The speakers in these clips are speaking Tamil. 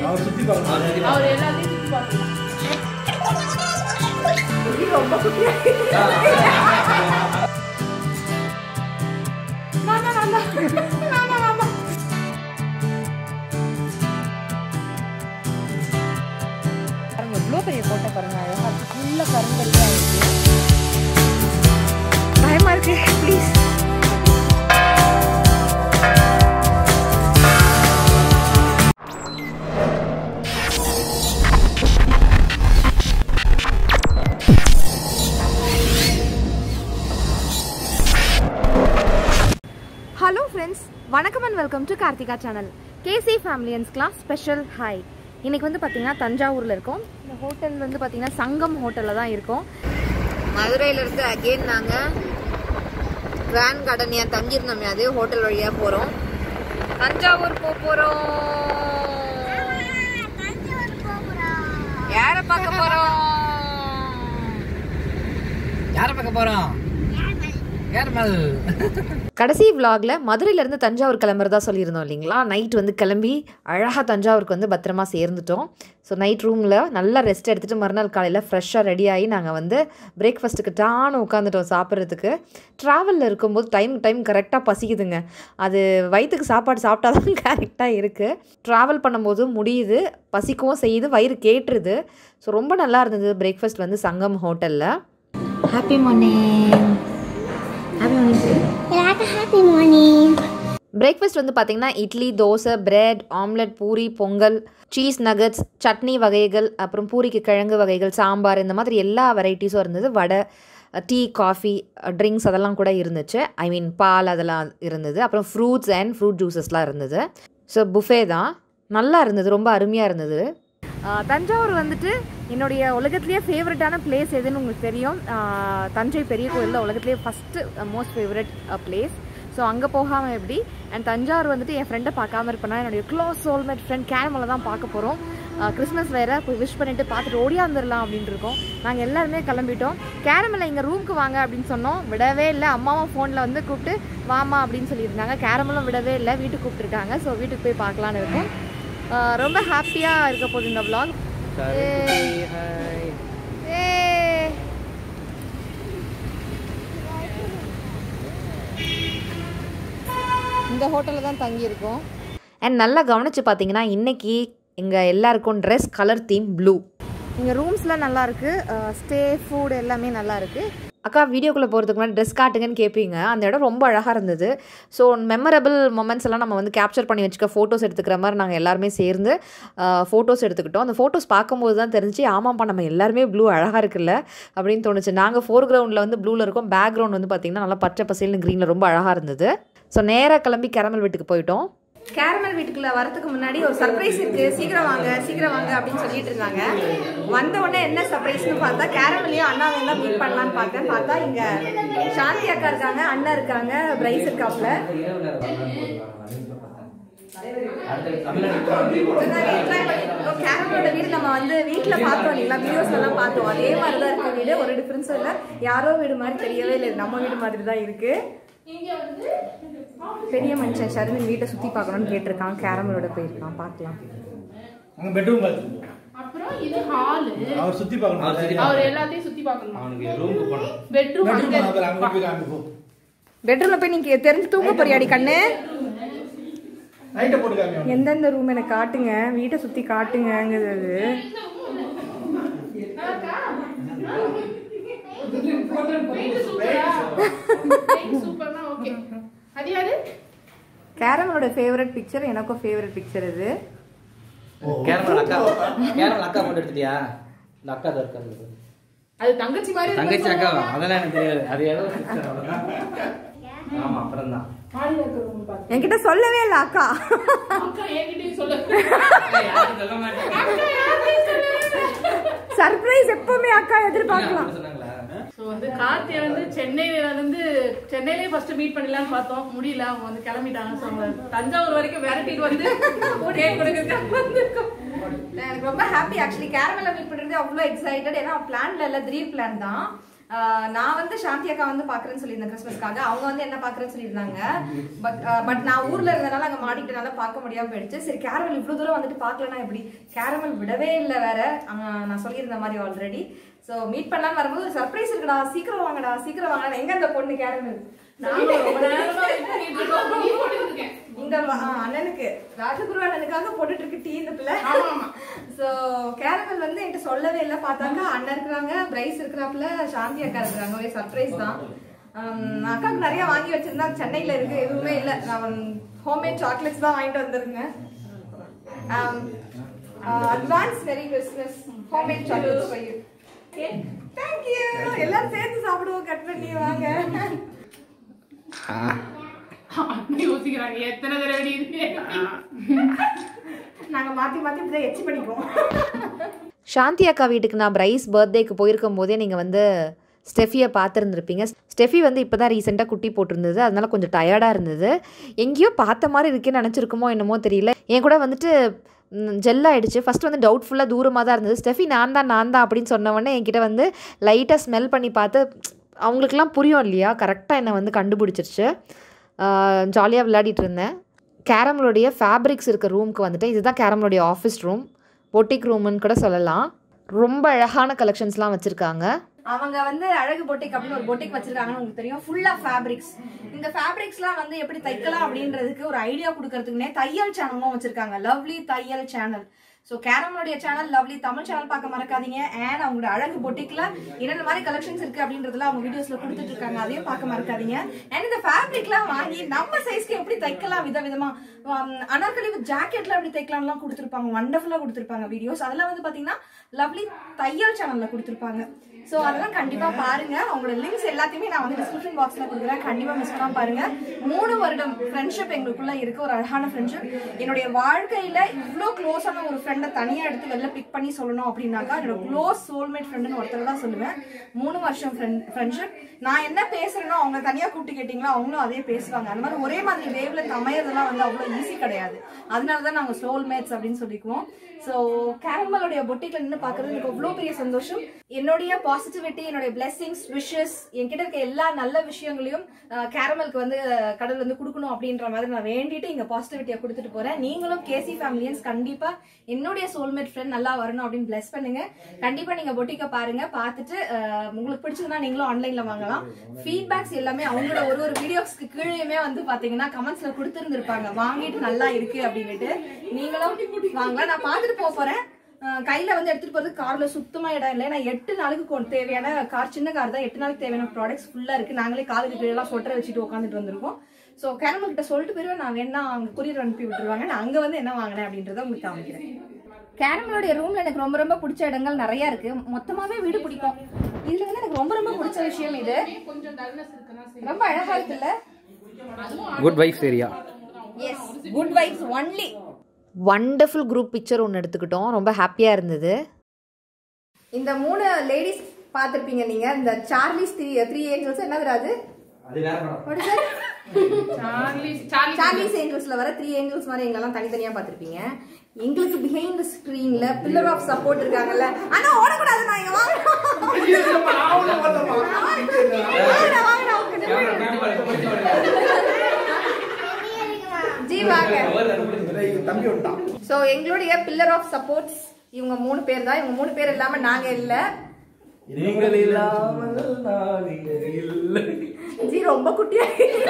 அவர் சுத்தி பார்க்கணும் அவர் எல்லாத்தையும் சுத்தி பார்க்கலாம் ரொம்ப குட்டியா வாங்க, வாங்க. வாங்க, வாங்க. பாருங்க இவ்வளோ பெரிய கோட்டை பாருங்க அழகா ஃபுல்லா கருங்கல்லியா இருக்கு பயமா இருக்கு ப்ளீஸ் ஹலோ ஃப்ரெண்ட்ஸ் வணக்கம் and welcome to Karthika channel KC ஃபேமிலியன்ஸ் கிளாஸ் ஸ்பெஷல் ஹாய் இன்னைக்கு வந்து பார்த்தீங்கன்னா தஞ்சாவூரில் இருக்கோம் இந்த ஹோட்டல் வந்து பார்த்தீங்கன்னா சங்கம் ஹோட்டலில் தான் இருக்கோம் மதுரையில இருந்து அகைன் நாங்க கிராண்ட் கார்டன் ஏன் தங்கியிருந்தோமே அதே ஹோட்டல் வழியா போறோம் தஞ்சாவூர் போக போறோம் யார பார்க்க போறோம் யார பார்க்க போறோம் யார் கடைசி vlogல மதுரையிலேருந்து தஞ்சாவூர் கிளம்புறதா சொல்லியிருந்தோம் இல்லைங்களா நைட் வந்து கிளம்பி அழகாக தஞ்சாவூருக்கு வந்து பத்திரமா சேர்ந்துட்டோம் ஸோ நைட் ரூமில் நல்லா ரெஸ்ட் எடுத்துகிட்டு மறுநாள் காலையில் ஃப்ரெஷ்ஷாக ரெடி ஆகி நாங்கள் வந்து பிரேக்ஃபாஸ்ட்டுக்கு டான்னு உட்காந்துட்டோம் சாப்பிட்றதுக்கு ட்ராவலில் இருக்கும்போது டைம் டைம் கரெக்டாக பசிக்குதுங்க அது வயிற்றுக்கு சாப்பாடு சாப்பிட்டா தான் கரெக்டாக இருக்குது ட்ராவல் பண்ணும்போது முடியுது பசிக்கவும் செய்யுது வயிறு கேட்டுருது ஸோ ரொம்ப நல்லா இருந்தது பிரேக்ஃபாஸ்ட் வந்து சங்கம் ஹோட்டலில் happy morning happy morning Happy morning. Breakfast வந்து பார்த்தீங்கன்னா idli dosa bread omelette puri pongal cheese nuggets chutney வகைகள் அப்புறம் பூரிக்கு கிழங்கு வகைகள் சாம்பார் இந்த மாதிரி எல்லா வெரைட்டிஸும் இருந்தது வடை டீ காஃபி ட்ரிங்க்ஸ் அதெல்லாம் கூட இருந்துச்சு ஐ மீன் பால் அதெல்லாம் இருந்தது அப்புறம் ஃப்ரூட்ஸ் அண்ட் ஃப்ரூட் ஜூஸஸ்லாம் இருந்தது ஸோ புஃபே தான் நல்லா இருந்தது ரொம்ப அருமையாக இருந்தது ஆஹ் தஞ்சாவூர் வந்துட்டு என்னுடைய உலகத்திலேயே ஃபேவரட்டான பிளேஸ் எதுன்னு உங்களுக்கு தெரியும் ஆஹ் தஞ்சை பெரிய கோயிலில் உலகத்திலேயே first most favourite place so அங்கே போகாமல் எப்படி அண்ட் தஞ்சாவூர் வந்துட்டு என் ஃப்ரெண்டை பார்க்காம இருப்பேனா என்னுடைய க்ளோஸ் சோல்மேட் ஃப்ரெண்ட் கேரமலை தான் பார்க்க போகிறோம் கிறிஸ்மஸ் வேறு போய் விஷ் பண்ணிட்டு பார்த்துட்டு ஓடியாந்துடலாம் அப்படின்ட்டு இருக்கோம் நாங்கள் எல்லாருமே கிளம்பிட்டோம் கேரமலை இங்கே ரூமுக்கு வாங்க அப்படின்னு சொன்னோம் விடவே இல்லை அம்மாவும் ஃபோனில் வந்து கூப்பிட்டு வாமா அப்படின்னு சொல்லியிருந்தாங்க கேரமலும் விடவே இல்லை வீட்டுக்கு கூப்பிட்டுருக்காங்க ஸோ வீட்டுக்கு போய் பார்க்கலான்னு இருக்கோம் ஆஹ் ரொம்ப ஹாப்பியாக இருக்க போகுது இந்த vlog ஏய். இந்த ஹோட்டலில் தான் தங்கியிருக்கோம் அண்ட் நல்லா கவனித்து பார்த்தீங்கன்னா இன்றைக்கி எங்கள் எல்லாருக்கும் ட்ரெஸ் கலர் தீம் ப்ளூ இங்கே ரூம்ஸ்லாம் நல்லா இருக்கு ஸ்டே ஃபுட் எல்லாமே நல்லா இருக்கு அக்கா வீடியோக்குள்ளே போகிறதுக்கு முன்னாடி ட்ரெஸ் காட்டுங்கன்னு கேட்பீங்க அந்த இடம் ரொம்ப அழகாக இருந்தது ஸோ மெமரபிள் மொமெண்ட்ஸ் எல்லாம் நம்ம வந்து கேப்சர் பண்ணி வச்சுக்க ஃபோட்டோஸ் எடுத்துக்கிற மாதிரி நாங்கள் எல்லாருமே சேர்ந்து ஃபோட்டோஸ் எடுத்துக்கிட்டோம் அந்த ஃபோட்டோஸ் பார்க்கும்போது தான் தெரிஞ்சு ஆமாப்பா நம்ம எல்லாருமே ப்ளூ அழகாக இருக்குல்ல அப்படின்னு தோணுச்சு நாங்கள் ஃபோர் கிரவுண்டில் வந்து ப்ளூவில் இருக்கோம் பேக்ரவுண்ட் வந்து பார்த்திங்கன்னா நல்லா பச்சை பசேல்னு க்ரீனில் ரொம்ப அழகாக இருந்தது ஸோ நேராக கிளம்பி கேரமல் வீட்டுக்கு போயிட்டோம் கேரமல் வீட்டுக்குள்ள வரதுக்கு முன்னாடி ஒரு சர்ப்ரைஸ் இருக்கு சீக்கிரம் வாங்க சீக்கிரம் வாங்க அப்படின்னு சொல்லிட்டு இருந்தாங்க வந்த உடனே என்ன சர்ப்ரைஸ்னு பார்த்தா கேரமலையும் அண்ணாவையும் தான் மீட் பண்ணலான்னு பார்த்தேன் பார்த்தா இங்க சாந்தி அக்கா இருக்காங்க அண்ணா இருக்காங்க பிரைஸ் இருக்காப்ல கேரமலோட வீடு நம்ம வந்து வீட்ல பார்த்தோம் இல்லைங்களா வீடியோஸ் எல்லாம் பார்த்தோம் அதே மாதிரி தான் இருக்கு வீடு ஒரு டிஃபரன்ஸும் இல்லை யாரோ வீடு மாதிரி தெரியவே இல்லை இது நம்ம வீடு மாதிரி தான் இருக்கு பெரிய மனுஷன் ஷர்மின் வீட்டை சுத்தி பார்க்கணும்னு கேட்டிருக்கான் கேரமலோட போயிருக்கான் பார்க்கலாம் அங்க பெட்ரூம் பார்த்து அப்புறம் இது ஹாலு அவர் சுத்தி பார்க்கணும் அவர் எல்லாத்தையும் சுத்தி பார்க்கணும் அவனுக்கு ரூமுக்கு போனோம் பெட்ரூம் பெட்ரூம் அங்க அப்புறம் அங்க போய் காமி போ பெட்ரூம்ல போய் நீங்க தெரிஞ்சு தூங்க போறியாடி கண்ணு நைட்டை போட்டு காமி அவனுக்கு. எந்தெந்த ரூம் எனக்கு காட்டுங்க வீட்டை சுத்தி காட்டுங்கிறது சூப்பர்னா ஓகே அது யாரு கேரமலோட ஃபேவரட் பிக்சர் எனக்கும் ஃபேவரட் பிக்சர் இது கேரளா அக்கா கேரளா அக்கா போட்டு எடுத்துட்டியா இந்த அக்கா தான் இருக்கா அது தங்கச்சி மாதிரி இருக்கு. தங்கச்சி அக்கா அதெல்லாம் எனக்கு தெரியாது அது ஏதோ picture அவ்வளவுதான். ஆமா அப்புறம் தான் மாடியில இருக்க room பாத்து. என்கிட்ட சொல்லவே இல்லை அக்கா அக்கா என்கிட்டயும் சொல்லு யாரும் சொல்ல மாட்டேன் அக்கா யார்கிட்டயும் சொல்லவே இல்லை. சர்ப்ரைஸ் எப்பவுமே அக்கா எதிர்பார்க்கலாம் சொன்னாங்களா ஸோ வந்து கார்த்தியை வந்து சென்னையில இருந்து சென்னையிலே ஃபர்ஸ்ட் மீட் பண்ணலாம்னு பார்த்தோம் முடியல அவங்க வந்து கிளம்பிட்டாங்க ஸோ அவங்க தஞ்சாவூர் வரைக்கும் விரட்டிட்டு வந்து கேக் கொடுக்கறதுக்கு வந்திருக்கோம் எனக்கு ரொம்ப ஹாப்பி ஆக்சுவலி கேரமலை மீட் பண்ணுறது அவ்வளோ எக்ஸைட்டட் ஏன்னா பிளான்ல இல்லை திடீர் பிளான் தான் ஆஹ் நான் வந்து சாந்தி அக்கா வந்து பாக்குறேன்னு சொல்லியிருந்தேன் கிறிஸ்மஸ்க்காக அவங்க வந்து என்ன பாக்குறேன்னு சொல்லியிருந்தாங்க பட் பட் நான் ஊர்ல இருந்தனால அங்க மாட்டிக்கிட்டனால பார்க்க முடியாம போயிடுச்சு சரி கேரமல் இவ்வளவு தூரம் வந்துட்டு பார்க்கலனா எப்படி கேரமல் விடவே இல்லை வேற ஆஹ் நான் சொல்லியிருந்த மாதிரி ஆல்ரெடி ஸோ மீட் பண்ணலாம்னு வரும்போது ஒரு சர்ப்ரைஸ் இருக்குடா சீக்கிரம் வாங்கடா சீக்கிரம் வாங்கடா எங்க அந்த பொண்ணு கேரமல் நாங்க ரொம்ப நேரமா wait பண்ணிட்டு இருக்கோம். நீ போட்டுட்டு இருக்கேன். இந்த வ- ஆ, அண்ணனுக்கு ராஜகுரு அண்ணனுக்காக போட்டுட்டு இருக்கு டீ இந்த பிள்ளை சோ கேரமல் வந்து என்கிட்ட சொல்லவே இல்லை பார்த்தாங்க அண்ணன் இருக்கிறாங்க பிரைஸ் இருக்கிறாப்புல சாந்தி அக்கா இருக்கிறாங்க ஒரே சர்ப்ரைஸ் தான் ஆம், அக்காவுக்கு நிறைய வாங்கி வச்சிருந்தா சென்னையில இருக்கு எதுவுமே இல்லை நான் ஹோம்மேட் சாக்லேட்ஸ் தான் வாங்கிட்டு வந்துருங்க advance very Christmas homemade chocolates for you thank you எல்லாரும் சேர்த்து சாப்பிடுவோம் கட் பண்ணி வாங்க அப்படி யோசிக்கிறாங்க எத்தனை தடவை நீ இது? நாங்க மாத்தி மாத்தி இப்படிதான் எச்சி பண்ணிக்குவோம் சாந்தி அக்கா வீட்டுக்கு நான் பிரைஸ் பர்த்டேக்கு போயிருக்கும் போதே நீங்கள் வந்து ஸ்டெஃபியை பார்த்துருந்துருப்பீங்க ஸ்டெஃபி வந்து இப்போ தான் ரீசெண்டாக குட்டி போட்டிருந்தது அதனால கொஞ்சம் டயர்டாக இருந்தது எங்கேயோ பார்த்த மாதிரி இருக்கேன்னு நினச்சிருக்குமோ என்னமோ தெரியல என் கூட வந்துட்டு ஜெல் ஆயிடுச்சு ஃபர்ஸ்ட் வந்து டவுட்ஃபுல்லாக தூரமாக தான் இருந்தது ஸ்டெஃபி நான் தான் நான் தான் அப்படின்னு சொன்ன உடனே என்கிட்ட வந்து லைட்டாக ஸ்மெல் பண்ணி பார்த்து அவங்களுக்குலாம் புரியும் இல்லையா கரெக்டாக என்னை வந்து கண்டுபிடிச்சிருச்சு ஜாலியாக விளையாடிட்டு இருந்தேன் கேரமலுடைய ஃபேப்ரிக்ஸ் இருக்க ரூமுக்கு வந்துட்டு இதுதான் கேரமலுடைய ஆஃபீஸ் ரூம் பொட்டிக் ரூம்னு கூட சொல்லலாம் ரொம்ப அழகான கலெக்ஷன்ஸ்லாம் வச்சுருக்காங்க அவங்க வந்து அழகு பொட்டிக் அப்படின்னு ஒரு பொட்டிக் வச்சிருக்காங்கன்னு உங்களுக்கு தெரியும் ஃபுல்லா ஃபேப்ரிக்ஸ் இந்த ஃபேப்ரிக்ஸ்லாம் வந்து எப்படி தைக்கலாம் அப்படின்றதுக்கு ஒரு ஐடியா கொடுக்கறதுக்குனே தையல் சேனலும் வச்சிருக்காங்க லவ்லி தையல் சேனல் ஸோ கேரமலுடைய சேனல் லவ்லி தமிழ் சேனல் பார்க்க மறக்காதீங்க அண்ட் அவங்களோட அழகு பொட்டிக்ல என்னென்ன மாதிரி கலெக்ஷன்ஸ் இருக்கு அப்படின்றதுல அவங்க வீடியோஸ்ல கொடுத்துட்டு இருக்காங்க அதையும் பார்க்க மறக்காதீங்க அண்ட் இந்த ஃபேப்ரிக்லாம் வாங்கி நம்ம சைஸ்க்கு எப்படி தைக்கலாம் விதவிதமா um, அனார்கலி வித் ஜாக்கெட்ல எப்படி தைக்கலாம்லாம் கொடுத்துருப்பாங்க வண்டர்ஃபுல்லா கொடுத்துருப்பாங்க வீடியோஸ் அதெல்லாம் வந்து பாத்தீங்கன்னா லவ்லி தையல் சேனல்ல கொடுத்துருப்பாங்க ஸோ அதெல்லாம் கண்டிப்பா பாருங்க அவங்களோட லிங்க்ஸ் எல்லாத்தையுமே நான் வந்து டிஸ்கிரிப்ஷன் பாக்ஸ்ல கொடுக்குறேன் கண்டிப்பா மிஸ் பண்ணாம பாருங்க மூணு வருடம் ஃப்ரெண்ட்ஷிப் எங்களுக்குள்ள இருக்கு ஒரு அழகான ஃப்ரெண்ட்ஷிப் என்னுடைய வாழ்க்கையில இவ்வளோ க்ளோஸான ஒரு ஃப்ரெண்டை தனியா எடுத்து வெளில பிக் பண்ணி சொல்லணும் அப்படின்னாக்கா என்னோட க்ளோஸ் சோல்மேட் ஃப்ரெண்டுன்னு ஒருத்தர் தான் சொல்லுவேன் மூணு வருஷம் ஃப்ரெண்ட்ஷிப் நான் என்ன பேசுறேனோ அவங்க தனியா கூப்பிட்டு கேட்டீங்களோ அவங்களும் அதே பேசுவாங்க அந்த மாதிரி ஒரே மாதிரி வேவ்ல அமையறதெல்லாம் வந்து அவ்வளோ ஈஸி கிடையாது அதனால தான் நாங்கள் சோல்மேட்ஸ் அப்படின்னு சொல்லிக்குவோம் ஸோ கேரமலுடைய பொட்டிக்ல நின்று பார்க்கறது எனக்கு அவ்வளோ பெரிய சந்தோஷம் என்னுடைய பாசிட்டிவிட்டி என்னுடைய பிளெஸிங்ஸ் விஷஸ் என்கிட்ட இருக்க எல்லா நல்ல விஷயங்களையும் கேரமலுக்கு வந்து அஹ், கடவுள் வந்து கொடுக்கணும் அப்படின்ற மாதிரி நான் வேண்டிட்டு இங்க பாசிட்டிவிட்டியை கொடுத்துட்டு போறேன் நீங்களும் கேசி ஃபேமிலியன்ஸ் கண்டிப்பா என்னுடைய சோல்மேட் ஃப்ரெண்ட் நல்லா வரணும் அப்படின்னு பிளஸ் பண்ணுங்க கண்டிப்பா நீங்க பொட்டிக்க பாருங்க பார்த்துட்டு அஹ், உங்களுக்கு பிடிச்சதுன்னா நீங்களும் ஆன்லைன்ல வாங்கலாம் ஃபீட்பேக்ஸ் எல்லாமே அவங்களோட ஒரு ஒரு வீடியோஸ்க்கு கீழேயுமே வந்து பாத்தீங்கன்னா கமெண்ட்ஸ்ல கொடுத்துருந்துருப்பாங்க வாங்கிட்டு நல்லா இருக்கு அப்படின்னுட்டு நீங்களும் வாங்கலாம் நான் பார்த்துட்டு போக போறேன் அஹ் கையில வந்து எடுத்துட்டு போறது கார்ல சுத்தமா இடம் இல்லை நான் எட்டு நாளுக்கு கொண்டு தேவையான கார் சின்ன கார் தான் எட்டு நாளுக்கு தேவையான ப்ராடக்ட்ஸ் ஃபுல்லா இருக்கு நாங்களே காலுக்கு கீழே எல்லாம் சொட்டரை வச்சுட்டு உட்காந்துட்டு வந்திருக்கோம் ஸோ கேரமல் கிட்ட சொல்லிட்டு போயிருவேன் நான் வேணா அவங்க கொரியர் அனுப்பி விட்டுருவாங்க நான் அங்க வந்து என்ன வாங்கினேன் அப்படின்றத உங்களுக்கு காமிக்கிறேன் கேரமலோடைய ரூம்ல எனக்கு ரொம்ப ரொம்ப பிடிச்ச இடங்கள் நிறைய இருக்கு மொத்தமாவே வீடு பிடிக்கும் இதுல வந்து எனக்கு ரொம்ப ரொம்ப பிடிச்ச விஷயம் இது கொஞ்சம் டல்னஸ் இருக்குன்னா சரி. ரொம்ப அழகா இருக்குல்ல good vibes area yes good vibes only wonderful group picture ஒன்று எடுத்துக்கிட்டோம் ரொம்ப ஹாப்பியாக இருந்தது இந்த மூணு லேடிஸ் பார்த்திருப்பீங்க நீங்க இந்த சார்லிஸ் த்ரீ த்ரீ ஏஞ்சல்ஸ் என்னது அது அது வேற படம் What is that? Charlie Charlie Charlie's ஏஞ்சல்ஸ்ல வர த்ரீ ஏஞ்சல்ஸ் மாதிரி எங்களெல்லாம் தனித்தனியா பார்த்திருப்பீங்க எங்களுக்கு பிஹைண்ட் ஸ்கிரீன்ல பில்லர் ஆஃப் சப்போர்ட் இருக்காங்கல்ல ஆனா ஓடக்கூடாது நான் இங்க ஜி வாங்க தம்பி விட்டான் சோ எங்களுடைய பில்லர் ஆஃப் சப்போர்ட்ஸ் இவங்க மூணு பேர் தான் இவங்க மூணு பேர் இல்லாம நாங்க இல்ல நீங்கள் இல்லாமல் நான் இங்கே இல்லை ஜி ரொம்ப குட்டியா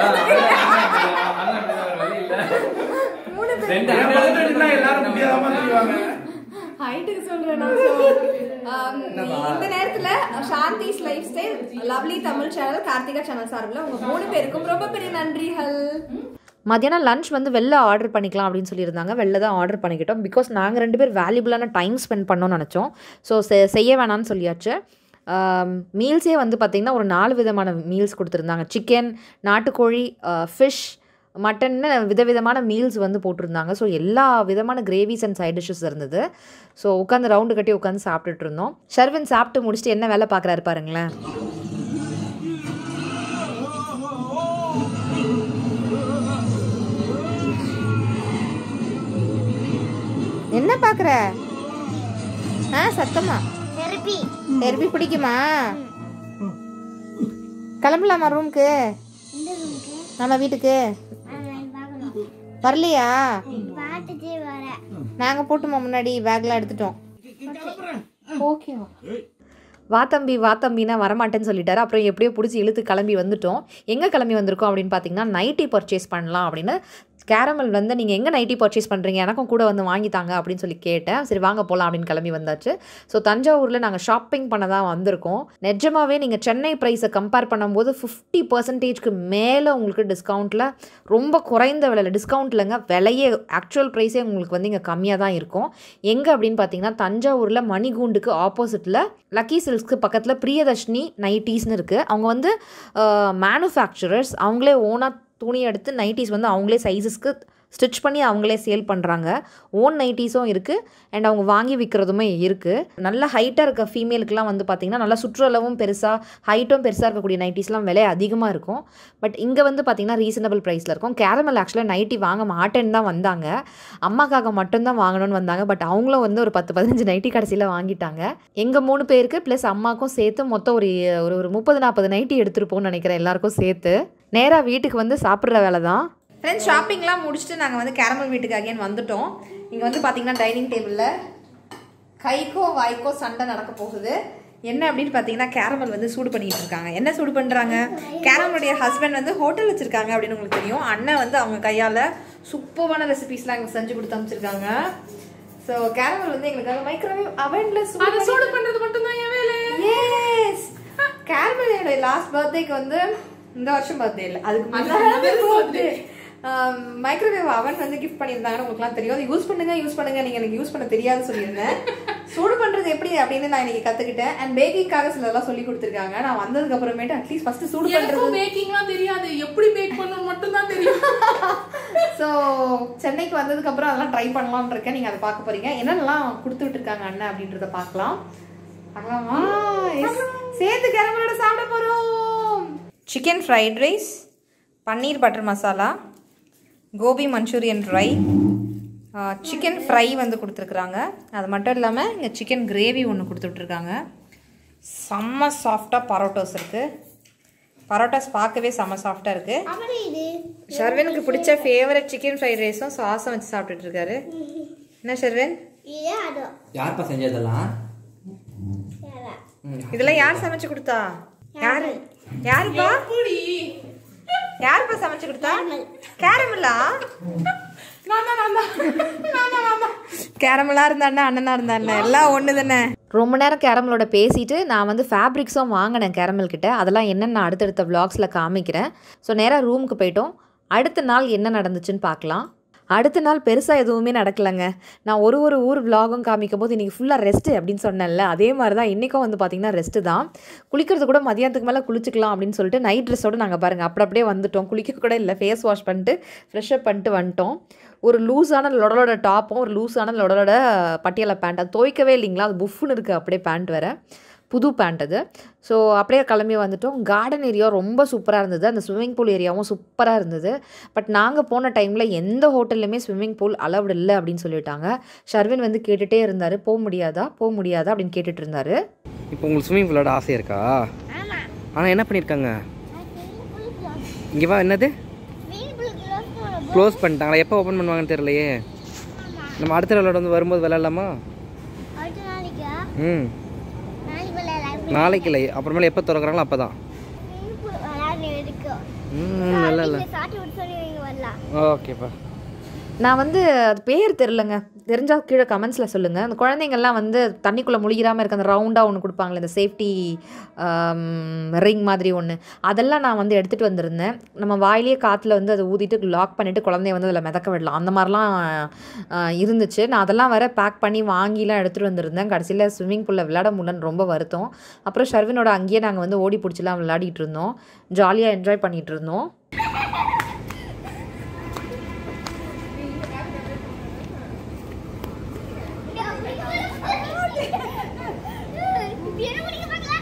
மூணு பேர் எல்லாரும் முடியாம தெரிவாங்க ஹைட்டுக்கு சொல்றேன் நான் so, um, இந்த நேரத்துல Shanthi's lifestyle lovely Tamil channel Karthika channel சார்பில் உங்க மூணு பேருக்கும் ரொம்ப பெரிய நன்றிகள் மத்தியானம் லஞ்ச் வந்து வெளில ஆர்டர் பண்ணிக்கலாம் அப்படின்னு சொல்லியிருந்தாங்க வெளில தான் ஆர்டர் பண்ணிக்கிட்டோம் பிகாஸ் நாங்கள் ரெண்டு பேர் வேல்யூபிளான டைம் ஸ்பெண்ட் பண்ணோம்னு நினச்சோம் ஸோ செய்ய வேணாம்னு சொல்லியாச்சு மீல்ஸே வந்து பார்த்திங்கன்னா ஒரு நாலு விதமான மீல்ஸ் கொடுத்துருந்தாங்க சிக்கன் நாட்டுக்கோழி ஃபிஷ் மட்டன்னு விதவிதமான மீல்ஸ் வந்து போட்டிருந்தாங்க ஸோ எல்லா விதமான கிரேவிஸ் அண்ட் சைட் டிஷ்ஷஸ் இருந்தது ஸோ உட்காந்து ரவுண்டு கட்டி உட்காந்து சாப்பிட்டுட்டு இருந்தோம் ஷர்வின் சாப்பிட்டு முடிச்சுட்டு என்ன வேலை பார்க்குறாரு பாருங்களேன் என்ன பார்க்குற ஆ சத்தமா தெரப்பி தெரப்பி பிடிக்குமா கிளம்பலாமா ரூமுக்கு இந்த ரூமுக்கு நம்ம வீட்டுக்கு நான் பார்க்கணும் வரலையா பார்த்துட்டே வரேன் நாங்கள் போட்டுமா முன்னாடி பேக்லாம் எடுத்துட்டோம் ஓகேவா வா தம்பி வா தம்பினா வரமாட்டேன்னு சொல்லிட்டாரு அப்புறம் எப்படியோ பிடிச்சி இழுத்து கிளம்பி வந்துட்டோம் எங்கே கிளம்பி வந்திருக்கோம் அப்படின்னு பார்த்தீங்கன்னா நைட்டி பர்ச்சேஸ் பண்ணலாம் அப்படின்னு கேரமல் வந்து நீங்கள் எங்கே நைட்டி பர்ச்சேஸ் பண்ணுறீங்க எனக்கும் கூட வந்து வாங்கித்தாங்க அப்படின்னு சொல்லி கேட்டேன் சரி வாங்க போகலாம் அப்படின்னு கிளம்பி வந்தாச்சு ஸோ தஞ்சாவூரில் நாங்கள் ஷாப்பிங் பண்ண தான் வந்திருக்கோம் நிஜமாவே நீங்கள் சென்னை ப்ரைஸை கம்பேர் பண்ணும்போது ஃபிஃப்டி பர்சன்டேஜ்க்கு மேலே உங்களுக்கு டிஸ்கவுண்ட்டில் ரொம்ப குறைந்த விலையில் டிஸ்கவுண்ட்லங்க விலையே ஆக்சுவல் ப்ரைஸே உங்களுக்கு வந்து இங்கே கம்மியாக தான் இருக்கும் எங்கே அப்படின்னு பார்த்தீங்கன்னா தஞ்சாவூரில் மணிகூண்டுக்கு ஆப்போசிட்டில் லக்கி சில்க்ஸ்க்கு பக்கத்தில் பிரியதர்ஷினி நைட்டீஸ்னு இருக்குது அவங்க வந்து மேனுஃபேக்சரர்ஸ் அவங்களே ஓனாக துணி எடுத்து நைட்டிஸ் வந்து அவங்களே சைஸஸ்க்கு ஸ்டிச் பண்ணி அவங்களே சேல் பண்ணுறாங்க ஓன் நைட்டிஸும் இருக்குது அண்ட் அவங்க வாங்கி விற்கிறதுமே இருக்குது நல்ல ஹைட்டாக இருக்க ஃபீமேலுக்குலாம் வந்து பார்த்திங்கன்னா நல்லா சுற்றளவும் பெருசாக ஹைட்டும் பெருசாக இருக்கக்கூடிய நைட்டிஸ்லாம் விலை அதிகமாக இருக்கும் பட் இங்கே வந்து பார்த்திங்கன்னா ரீசனபிள் ப்ரைஸில் இருக்கும் கேரமல் ஆக்சுவலாக நைட்டி வாங்க மாட்டேன்னு தான் வந்தாங்க அம்மாக்காக மட்டும்தான் வாங்கணும்னு வந்தாங்க பட் அவங்களும் வந்து ஒரு பத்து பதினஞ்சு நைட்டி கடைசியில் வாங்கிட்டாங்க எங்கள் மூணு பேருக்கு ப்ளஸ் அம்மாக்கும் சேர்த்து மொத்தம் ஒரு ஒரு ஒரு முப்பது நாற்பது நைட்டி எடுத்துருப்போம்னு நினைக்கிறேன் எல்லாருக்கும் சேர்த்து நேராக வீட்டுக்கு வந்து சாப்பிட்ற வேலை தான் ஃப்ரெண்ட்ஸ் ஷாப்பிங்லாம் முடிச்சுட்டு நாங்கள் வந்து கேரமல் வீட்டுக்கு அகைன் வந்துட்டோம் இங்கே வந்து பார்த்தீங்கன்னா டைனிங் டேபிளில் கைக்கோ வாய்க்கோ சண்டை நடக்க போகுது என்ன அப்படின்னு பார்த்தீங்கன்னா கேரமல் வந்து சூடு பண்ணிட்டு இருக்காங்க என்ன சூடு பண்ணுறாங்க கேரமலுடைய ஹஸ்பண்ட் வந்து ஹோட்டல் வச்சுருக்காங்க அப்படின்னு உங்களுக்கு தெரியும் அண்ணன் வந்து அவங்க கையால் சூப்பரான ரெசிபிஸ்லாம் எங்களுக்கு செஞ்சு கொடுத்து அமைச்சிருக்காங்க ஸோ கேரமல் வந்து எங்களுக்காக மைக்ரோவேவ் அவனில் அதை சூடு பண்றது மட்டும்தான் என் வேலை எஸ் கேரமல் என்னுடைய லாஸ்ட் பர்த்டேக்கு வந்து இந்த வருஷம் பர்த்டே இல்லை அதுக்கு முதல் முன்னாடி மைக்ரோவேவ் அவன் வந்து கிஃப்ட் பண்ணியிருந்தாங்கன்னு உங்களுக்குலாம் தெரியும் அதை யூஸ் பண்ணுங்க யூஸ் பண்ணுங்க நீங்க எனக்கு யூஸ் பண்ண தெரியாதுன்னு சொல்லியிருந்தேன் சூடு பண்றது எப்படி அப்படின்னு நான் இன்னைக்கு கத்துக்கிட்டேன் அண்ட் பேக்கிங்காக சிலதெல்லாம் சொல்லி கொடுத்துருக்காங்க நான் வந்ததுக்கு அப்புறமேட்டு அட்லீஸ்ட் ஃபர்ஸ்ட் சூடு பண்றது எனக்கும் பேக்கிங்லாம் தெரியாது எப்படி பேக் பண்ணணும் மட்டும் தான் தெரியும் ஸோ சென்னைக்கு வந்ததுக்கு அப்புறம் அதெல்லாம் ட்ரை பண்ணலாம்னு இருக்கேன் நீங்க அதை பார்க்க போறீங்க என்னென்னலாம் கொடுத்து விட்டுருக்காங்க அண்ணன் அப்படின்றத பார்க்கலாம் பார்க்கலாமா Yes. சேர்த்து கேரமலோட சாப்பிட போறோம் chicken fried rice paneer butter masala gobi manchurian dry chicken fry வந்து கொடுத்துருக்குறாங்க அது மட்டும் இல்லாமல் இங்கே சிக்கன் கிரேவி ஒன்று கொடுத்துட்ருக்காங்க செம்ம சாஃப்டாக பரோட்டாஸ் இருக்குது பரோட்டாஸ் பார்க்கவே செம்ம சாஃப்டாக இருக்குது அப்புறம் இது ஷர்வனுக்கு பிடிச்ச ஃபேவரட் சிக்கன் ஃப்ரைட் ரைஸும் சாஸும் வச்சு சாப்பிட்டுட்டு இருக்காரு என்ன ஷர்வன் இது அது யார்ப்பா செஞ்சதெல்லாம் சரி. இதெல்லாம் யார் சமைச்சு கொடுத்தா யாரு யாருப்பா யாருப்பா சமைச்சு கொடுத்தா கேரமலா கேரமலா இருந்தா அண்ணனா இருந்தா எல்லாம் ஒண்ணு தானே ரொம்ப நேரம் கேரமலோட பேசிட்டு நான் வந்து ஃபேப்ரிக்ஸும் வாங்கினேன் கேரமல் கிட்ட அதெல்லாம் என்னென்ன நான் அடுத்தடுத்த vlogsல காமிக்கிறேன் ஸோ நேராக ரூமுக்கு போயிட்டோம் அடுத்த நாள் என்ன நடந்துச்சுன்னு பார்க்கலாம் அடுத்த நாள் பெருசாக எதுவுமே நடக்கலைங்க நான் ஒரு ஒரு ஊர் vlogகும் காமிக்கும் போது இன்றைக்கி ஃபுல்லாக ரெஸ்ட்டு அப்படின்னு சொன்னேன்ல அதே மாதிரி தான் இன்றைக்கும் வந்து பார்த்திங்கன்னா ரெஸ்ட்டு தான் குளிக்கிறது கூட மதியானத்துக்கு மேலே குளிச்சுக்கலாம் அப்படின்னு சொல்லிட்டு நைட் ட்ரெஸ்ஸோடு நாங்கள் பாருங்கள் அப்படி அப்படியே வந்துட்டோம் குளிக்க கூட இல்லை ஃபேஸ் வாஷ் பண்ணிட்டு ஃப்ரெஷ்அப் பண்ணிட்டு வந்துட்டோம் ஒரு லூஸான லொடலோட டாப்பும் ஒரு லூஸான லொடலோட பட்டியாலா பேண்ட் அது துவைக்கவே இல்லைங்களா அது புஃப்னு இருக்குது அப்படியே பேண்ட் வேறு புது பேண்ட் அது ஸோ அப்படியே கிளம்பி வந்துட்டோம் கார்டன் ஏரியா ரொம்ப சூப்பராக இருந்தது அந்த ஸ்விம்மிங் பூல் ஏரியாவும் சூப்பராக இருந்தது பட் நாங்கள் போன டைமில் எந்த ஹோட்டல்லையுமே ஸ்விம்மிங் பூல் அலவுட் இல்லை அப்படின்னு சொல்லிட்டாங்க ஷர்வின் வந்து கேட்டுகிட்டே இருந்தார் போக முடியாதா போக முடியாதா அப்படின்னு கேட்டுட்டு இருந்தாரு இப்போ உங்களுக்கு ஸ்விம்மிங் பூலோட ஆசை இருக்கா ஆனால் என்ன பண்ணியிருக்காங்க இங்கே வா என்னது க்ளோஸ் பண்ணிட்டாங்களா எப்போ ஓப்பன் பண்ணுவாங்கன்னு தெரியலையே நம்ம அடுத்த விளையாட வந்து வரும்போது விளையாடலாமா அடுத்த நாளைக்கா ம் நாளைக்கு விளையாடலாம் நாளைக்கு இல்லை அப்புறமேல எப்போ திறக்கிறாங்களோ அப்போ தான் விளையாட இருக்கும் ம் நல்லா இல்லை சாட்டி விட்டு சொல்லி இங்க வரலாம் ஓகேப்பா நான் வந்து அது பேர் தெரிலங்க தெரிஞ்சால் கீழே கமெண்ட்ஸில் சொல்லுங்கள் அந்த குழந்தைங்கள்லாம் வந்து தண்ணிக்குள்ளே முழுகிராமல் இருக்க அந்த ரவுண்டாக ஒன்று கொடுப்பாங்களே இந்த சேஃப்டி ரிங் மாதிரி ஒன்று அதெல்லாம் நான் வந்து எடுத்துகிட்டு வந்திருந்தேன் நம்ம வாயிலேயே காற்றுல வந்து அதை ஊதிட்டு லாக் பண்ணிவிட்டு குழந்தைய வந்து அதில் மிதக்க விடலாம் அந்த மாதிரிலாம் ஆஹ், இருந்துச்சு நான் அதெல்லாம் வேற பேக் பண்ணி வாங்கிலாம் எடுத்துகிட்டு வந்திருந்தேன் கடைசியில் ஸ்விம்மிங் பூலில் விளையாட முடியலன்னு ரொம்ப வருத்தம் அப்புறம் ஷர்வினோட அங்கேயே நாங்கள் வந்து ஓடி பிடிச்சிலாம் விளையாடிட்டு இருந்தோம் ஜாலியாக என்ஜாய் பண்ணிகிட்டு இருந்தோம் என்ன படிக்க பார்க்கலாம்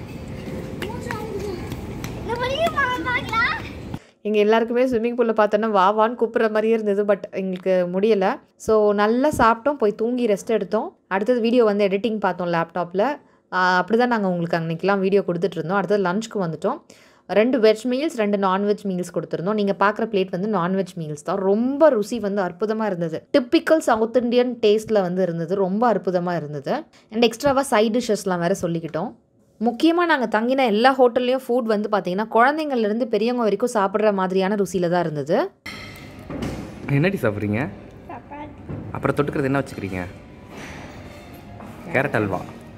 என்ன படிக்க பார்க்கலாம் எங்கள் எல்லாருக்குமே ஸ்விம்மிங் பூலில் பார்த்தோன்னா வா வான்னு கூப்பிட்ற மாதிரியே இருந்தது பட் எங்களுக்கு முடியலை ஸோ நல்லா சாப்பிட்டோம் போய் தூங்கி ரெஸ்ட் எடுத்தோம் அடுத்தது வீடியோ வந்து எடிட்டிங் பார்த்தோம் லேப்டாப்பில் அப்படி தான் நாங்கள் உங்களுக்கு அன்றைக்கெலாம் வீடியோ கொடுத்துட்டு இருந்தோம் அடுத்தது லஞ்சுக்கு வந்துட்டோம் ரெண்டு வெஜ் மீல்ஸ் ரெண்டு நான்வெஜ் மீல்ஸ் கொடுத்துருந்தோம் நீங்கள் பார்க்குற பிளேட் வந்து நான்வெஜ் மீல்ஸ் தான் ரொம்ப ருசி வந்து அற்புதமாக இருந்தது டிப்பிக்கல் சவுத் இந்தியன் டேஸ்ட்டில் வந்து இருந்தது ரொம்ப அற்புதமாக இருந்தது அண்ட் எக்ஸ்ட்ராவாக சைட் டிஷ்ஷஸ்லாம் வேறு சொல்லிக்கிட்டோம் முக்கியமாக நாங்கள் தங்கின எல்லா ஹோட்டல்லையும் ஃபுட் வந்து பார்த்திங்கன்னா குழந்தைங்கள்லேருந்து பெரியவங்க வரைக்கும் சாப்பிட்ற மாதிரியான ருசியில் தான் இருந்தது என்னடி சாப்பிட்றீங்க அப்புறம் தொட்டுக்கிறது என்ன வச்சுக்கிறீங்க carrot halwa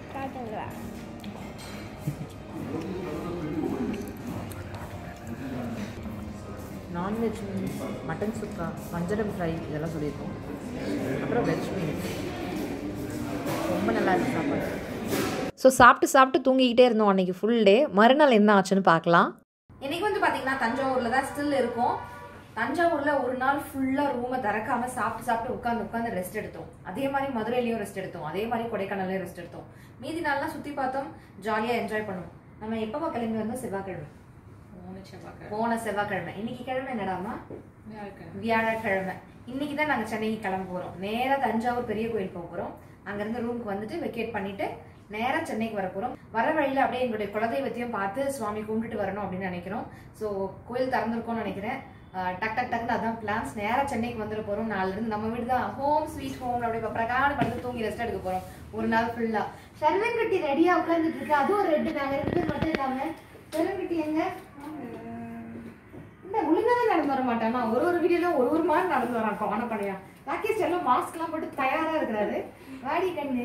non veg meals mutton chukka வஞ்சரம் ஃப்ரை இதெல்லாம் சொல்லியிருக்கோம் அப்புறம் வெஜ் மீல்ஸ் ரொம்ப நல்லா இருக்கு சாப்பாடு ஸோ சாப்பிட்டு சாப்பிட்டு தூங்கிக்கிட்டே இருந்தோம் அன்றைக்கி ஃபுல் டே மறுநாள் என்ன ஆச்சுன்னு பார்க்கலாம் இன்னைக்கு வந்து பார்த்தீங்கன்னா தஞ்சாவூரில் தான் ஸ்டில் இருக்கும் தஞ்சாவூரில் ஒரு நாள் ஃபுல்லாக ரூமை திறக்காம சாப்பிட்டு சாப்பிட்டு உட்காந்து உட்காந்து ரெஸ்ட் எடுத்தோம் அதே மாதிரி மதுரையிலையும் ரெஸ்ட் எடுத்தோம் அதே மாதிரி கொடைக்கானல்லையும் ரெஸ்ட் எடுத்தோம் மீதி நாள்லாம் சுற்றி பார்த்தோம் ஜாலியாக என்ஜாய் பண்ணோம் நம்ம எப்போ கிளம்பி வந்தோம் செவ்வாய்க்கிழமை போன செவ்வாய்க்கிழமை இன்னைக்கு கிழமை என்னடாமா வியாழக்கிழமை இன்னைக்கு தான் நாங்கள் சென்னைக்கு கிளம்ப போகிறோம் நேராக தஞ்சாவூர் பெரிய கோயில் போக போகிறோம் அங்கேருந்து ரூமுக்கு வந்துட்டு வெக்கேட் பண்ணிட்டு நேராக சென்னைக்கு வர போகிறோம் வர வழியில் அப்படியே எங்களுடைய குலதெய்வத்தையும் பார்த்து சுவாமி கும்பிட்டுட்டு வரணும் அப்படின்னு நினைக்கிறோம் ஸோ கோயில் திறந்திருக்கோம்னு நினைக்கிறேன் அஹ் டக் டக் டக்குன்னு அதான் பிளான்ஸ் நேராக சென்னைக்கு வந்துட போகிறோம் நாளிலிருந்து நம்ம வீடு தான் ஹோம் ஸ்வீட் ஹோம் அப்படியே இப்போ பிரகாரம் படுத்து தூங்கி ரெஸ்ட் எடுக்க போகிறோம் ஒரு நாள் ஃபுல்லாக சர்வன்குட்டி ரெடியாக உட்காந்துட்டு இருக்கு அதுவும் ஒரு ரெண்டு நாங்கள் ரெண்டு பேர் மட்டும் இல்லாமல் சர்வன்குட்டி எங்க இல்ல ஒழுங்காவே நடந்து வர மாட்டானா ஒரு ஒரு வீடியோல ஒரு ஒரு மாதிரி நடந்து வரான் கோண படையா ராகேஷ் எல்லாம் மாஸ்க் எல்லாம் போட்டு தயாரா இருக்கிறாரு வாடி கண்ணு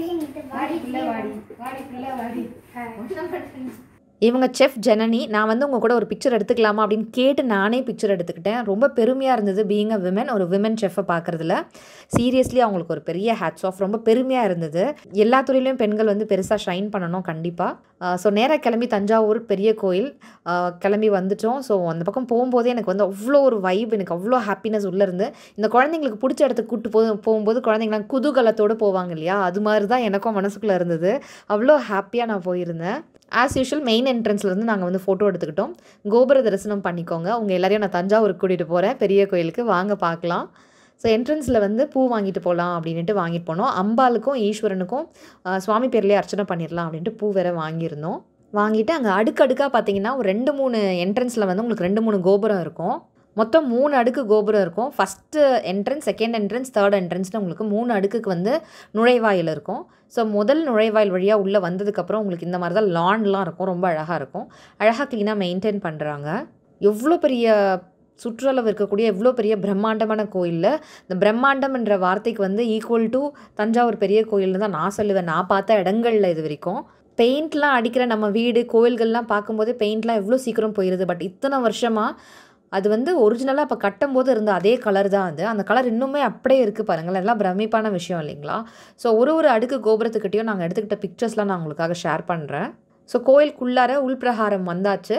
வாடி பிள்ள வாடி வாடி பிள்ள வாடி ஒண்ணும் பண்ணு. இவங்க செஃப் ஜனனி நான் வந்து உங்கள் கூட ஒரு பிக்சர் எடுத்துக்கலாமா அப்படின்னு கேட்டு நானே பிக்சர் எடுத்துக்கிட்டேன் ரொம்ப பெருமையாக இருந்தது பீயிங் அ விமன் ஒரு விமன் செஃப்பை பார்க்குறதுல சீரியஸ்லி அவங்களுக்கு ஒரு பெரிய ஹேட்ஸ் ஆஃப் ரொம்ப பெருமையாக இருந்தது எல்லா துறையிலையும் பெண்கள் வந்து பெருசாக ஷைன் பண்ணணும் கண்டிப்பாக ஸோ நேராக கிளம்பி தஞ்சாவூர் பெரிய கோயில் ஆஹ் கிளம்பி வந்துட்டோம் ஸோ அந்த பக்கம் போகும்போதே எனக்கு வந்து அவ்வளோ ஒரு வைப் எனக்கு அவ்வளோ ஹாப்பினஸ் உள்ளே இருந்து இந்த குழந்தைங்களுக்கு பிடிச்ச இடத்துக்கு கூட்டு போ போகும்போது குழந்தைங்களாம் குதூகலத்தோடு போவாங்க இல்லையா அது மாதிரி தான் எனக்கும் மனசுக்குள்ளே இருந்தது அவ்வளோ ஹாப்பியாக நான் போயிருந்தேன் ஆஸ் யூஷுவல் மெயின் என்ட்ரன்ஸ்லேருந்து நாங்கள் வந்து ஃபோட்டோ எடுத்துக்கிட்டோம் கோபுர தரிசனம் பண்ணிக்கோங்க உங்கள் எல்லாரையும் நான் தஞ்சாவூருக்கு கூட்டிகிட்டு போகிறேன் பெரிய கோயிலுக்கு வாங்க பார்க்கலாம் ஸோ என்ட்ரன்ஸில் வந்து பூ வாங்கிட்டு போகலாம் அப்படின்ட்டு வாங்கிட்டு போனோம் அம்பாளுக்கும் ஈஸ்வரனுக்கும் ஆஹ், சுவாமி பேர்லேயே அர்ச்சனை பண்ணிடலாம் அப்படின்ட்டு பூ வேற வாங்கியிருந்தோம் வாங்கிட்டு அங்கே அடுக்கடுக்காக பார்த்தீங்கன்னா ஒரு ரெண்டு மூணு என்ட்ரன்ஸில் வந்து உங்களுக்கு ரெண்டு மூணு கோபுரம் இருக்கும் மொத்தம் மூணு அடுக்கு கோபுரம் இருக்கும் first entrance second entrance third என்ட்ரன்ஸ்னு உங்களுக்கு மூணு அடுக்குக்கு வந்து நுழைவாயில் இருக்கும் ஸோ முதல் நுழைவாயில் வழியாக உள்ளே வந்ததுக்கப்புறம் உங்களுக்கு இந்த மாதிரி தான் லான்லாம் இருக்கும் ரொம்ப அழகாக இருக்கும் அழகாக க்ளீனாக மெயின்டைன் பண்ணுறாங்க எவ்வளோ பெரிய சுற்றளவு இருக்கக்கூடிய எவ்வளோ பெரிய பிரம்மாண்டமான கோயிலில் இந்த பிரம்மாண்டம்ன்ற வார்த்தைக்கு வந்து ஈக்குவல் டு தஞ்சாவூர் பெரிய கோயில்னு தான் நான் சொல்லுவேன் நான் பார்த்த இடங்களில் இது வரைக்கும் பெயிண்ட்லாம் அடிக்கிற நம்ம வீடு கோயில்கள்லாம் பார்க்கும்போதே பெயிண்ட்லாம் எவ்வளோ சீக்கிரம் போயிடுது பட் இத்தனை வருஷமாக அது வந்து ஒரிஜினலாக இப்போ கட்டும்போது இருந்த அதே கலர் தான் அது அந்த கலர் இன்னுமே அப்படியே இருக்குது பாருங்களேன் எல்லாம் பிரமிப்பான விஷயம் இல்லைங்களா ஸோ ஒரு ஒரு அடுக்கு கோபுரத்துக்கிட்டையும் நாங்கள் எடுத்துக்கிட்ட பிக்சர்ஸ்லாம் நான் உங்களுக்காக ஷேர் பண்ணுறேன் ஸோ கோயிலுக்குள்ளார உள்பிரகாரம் வந்தாச்சு